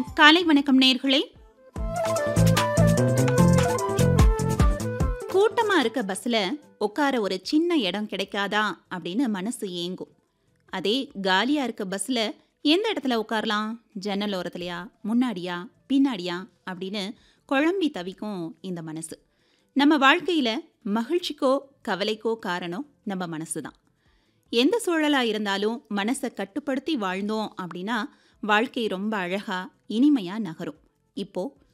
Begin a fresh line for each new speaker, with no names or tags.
காலை வணக்கம் நேர்களே கூட்டமா இருக்க பஸ்ல உட்கார ஒரு சின்ன இடம் கிடைக்காதா அப்படின்னு மனசு ஏங்கும் அதே காலியா இருக்க பஸ்ல எந்த இடத்துல உட்காரலாம் ஜன்னல் ஓரத்துலையா முன்னாடியா பின்னாடியா அப்படின்னு குழம்பி தவிக்கும் இந்த மனசு நம்ம வாழ்க்கையில மகிழ்ச்சிக்கோ கவலைக்கோ காரணம் நம்ம மனசு தான் எந்த சூழலா இருந்தாலும் மனசை கட்டுப்படுத்தி வாழ்ந்தோம் அப்படின்னா வாழ்க்கை ரொம்ப அழகா இனிமையா நகரும் இப்போ